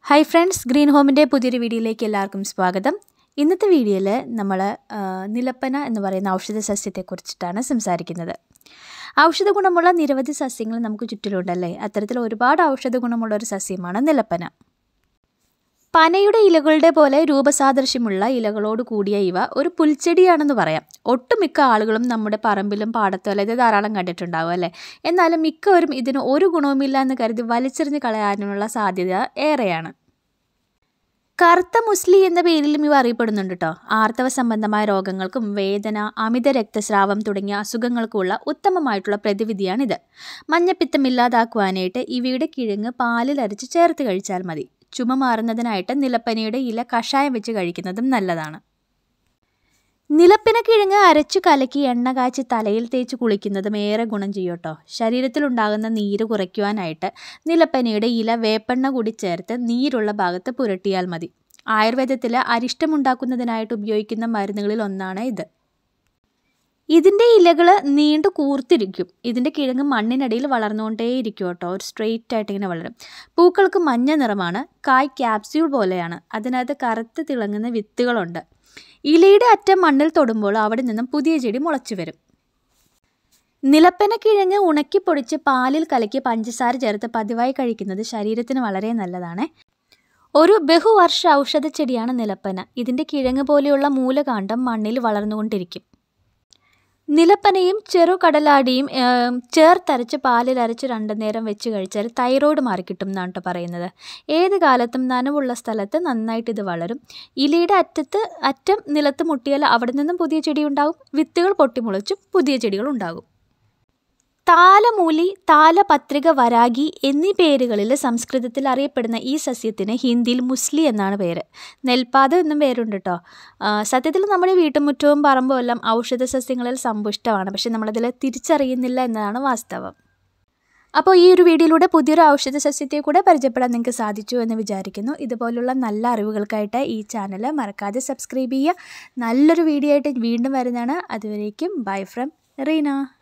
hi friends green ഹോമിൻ്റെ പുതിയൊരു വീഡിയോയിലേക്ക് എല്ലാവർക്കും സ്വാഗതം ഇന്നത്തെ വീഡിയോയിൽ നമ്മൾ നിലപ്പന എന്ന് പറയുന്ന ഔഷധ സസ്യത്തെക്കുറിച്ചിട്ടാണ് സംസാരിക്കുന്നത് ഔഷധ ഗുണമുള്ള നിരവധി സസ്യങ്ങൾ നമുക്ക് ചുറ്റിലുണ്ടല്ലേ അത്തരത്തിൽ ഒരുപാട് ഔഷധ ഗുണമുള്ള ഒരു സസ്യമാണ് നിലപ്പന പനയുടെ ഇലകളുടെ പോലെ രൂപസാദൃശ്യമുള്ള ഇലകളോട് കൂടിയ ഇവ ഒരു പുൽച്ചെടിയാണെന്ന് പറയാം ഒട്ടുമിക്ക ആളുകളും നമ്മുടെ പറമ്പിലും പാടത്തും അല്ലാതെ ധാരാളം കണ്ടിട്ടുണ്ടാവും അല്ലേ എന്നാലും മിക്കവരും ഇതിന് ഒരു ഗുണവുമില്ല എന്ന് കരുതി വലിച്ചെറിഞ്ഞ് കളയാനുള്ള സാധ്യത ഏറെയാണ് കറുത്ത മുസ്ലി എന്ന പേരിലും ഇവ അറിയപ്പെടുന്നുണ്ട് കേട്ടോ ആർത്തവ സംബന്ധമായ രോഗങ്ങൾക്കും വേദന അമിത രക്തസ്രാവം തുടങ്ങിയ അസുഖങ്ങൾക്കുള്ള ഉത്തമമായിട്ടുള്ള പ്രതിവിധിയാണിത് മഞ്ഞപ്പിത്തം ഇല്ലാതാക്കുവാനായിട്ട് ഇവയുടെ കിഴങ്ങ് പാലിൽ അരച്ച് ചേർത്ത് കഴിച്ചാൽ മതി ചുമ മാറുന്നതിനായിട്ട് നിലപ്പനയുടെ ഇല കഷായം വെച്ച് കഴിക്കുന്നതും നല്ലതാണ് നിലപ്പിന കിഴങ്ങ് അരച്ചു കലക്കി എണ്ണ കാച്ചി തലയിൽ തേച്ച് കുളിക്കുന്നതും ഏറെ ഗുണം ചെയ്യും കേട്ടോ ശരീരത്തിലുണ്ടാകുന്ന നീര് കുറയ്ക്കുവാനായിട്ട് നിലപ്പനയുടെ ഇല വേപ്പെണ്ണ കൂടി ചേർത്ത് നീരുള്ള ഭാഗത്ത് പുരട്ടിയാൽ മതി ആയുർവേദത്തിൽ അരിഷ്ടമുണ്ടാക്കുന്നതിനായിട്ട് ഉപയോഗിക്കുന്ന മരുന്നുകളിൽ ഒന്നാണ് ഇത് ഇതിൻ്റെ ഇലകൾ നീണ്ടു കൂർത്തിരിക്കും ഇതിൻ്റെ കിഴങ്ങ് മണ്ണിനടിയിൽ വളർന്നുകൊണ്ടേയിരിക്കും കേട്ടോ ഒരു സ്ട്രെയിറ്റ് ആയിട്ട് ഇങ്ങനെ വളരും പൂക്കൾക്ക് മഞ്ഞ നിറമാണ് കായ് ക്യാപ്സ്യൂൾ പോലെയാണ് അതിനകത്ത് കറുത്ത് തിളങ്ങുന്ന വിത്തുകളുണ്ട് ഇലയുടെ അറ്റം മണ്ണിൽ തൊടുമ്പോൾ അവിടെ നിന്നും പുതിയ ചെടി മുളച്ചു വരും നിലപ്പന കിഴങ്ങ് ഉണക്കി പൊടിച്ച് പാലിൽ കലക്കി പഞ്ചസാര ചേർത്ത് പതിവായി കഴിക്കുന്നത് ശരീരത്തിന് വളരെ നല്ലതാണ് ഒരു ബഹുവർഷ ഔഷധ ചെടിയാണ് നിലപ്പന ഇതിൻ്റെ കിഴങ്ങ് പോലെയുള്ള മൂലകാന്ഡം മണ്ണിൽ വളർന്നുകൊണ്ടിരിക്കും നിലപ്പനയും ചെറുകടലാടിയും ചേർത്തരച്ച് പാലിൽ അരച്ച് രണ്ടു നേരം വെച്ച് കഴിച്ചാൽ തൈറോയ്ഡ് മാറിക്കിട്ടും എന്നാണ് കേട്ടോ പറയുന്നത് ഏത് കാലത്തും നനവുള്ള സ്ഥലത്ത് നന്നായിട്ട് ഇത് വളരും ഇലയുടെ അറ്റത്ത് അറ്റം നിലത്ത് മുട്ടിയാൽ അവിടെ നിന്നും പുതിയ ചെടി ഉണ്ടാകും വിത്തുകൾ പൊട്ടിമുളച്ചും പുതിയ ചെടികൾ ഉണ്ടാകും താലമൂലി താലപത്രിക വരാഗി എന്നീ പേരുകളിൽ സംസ്കൃതത്തിൽ അറിയപ്പെടുന്ന ഈ സസ്യത്തിന് ഹിന്ദിയിൽ മുസ്ലി എന്നാണ് പേര് നെൽപ്പാത എന്നും പേരുണ്ട് കേട്ടോ സത്യത്തിൽ നമ്മുടെ വീട്ടുമുറ്റവും പറമ്പും എല്ലാം ഔഷധ സസ്യങ്ങളിൽ സമ്പുഷ്ടമാണ് പക്ഷെ നമ്മളതിൽ തിരിച്ചറിയുന്നില്ല എന്നതാണ് വാസ്തവം അപ്പോൾ ഈ ഒരു വീഡിയോയിലൂടെ പുതിയൊരു ഔഷധ സസ്യത്തെ കൂടെ പരിചയപ്പെടാൻ നിങ്ങൾക്ക് സാധിച്ചു എന്ന് വിചാരിക്കുന്നു ഇതുപോലുള്ള നല്ല അറിവുകൾക്കായിട്ട് ഈ ചാനൽ മറക്കാതെ സബ്സ്ക്രൈബ് ചെയ്യുക നല്ലൊരു വീഡിയോ ആയിട്ട് വീണ്ടും വരുന്നതാണ് അതുവരേക്കും ബൈ ഫ്രം റീന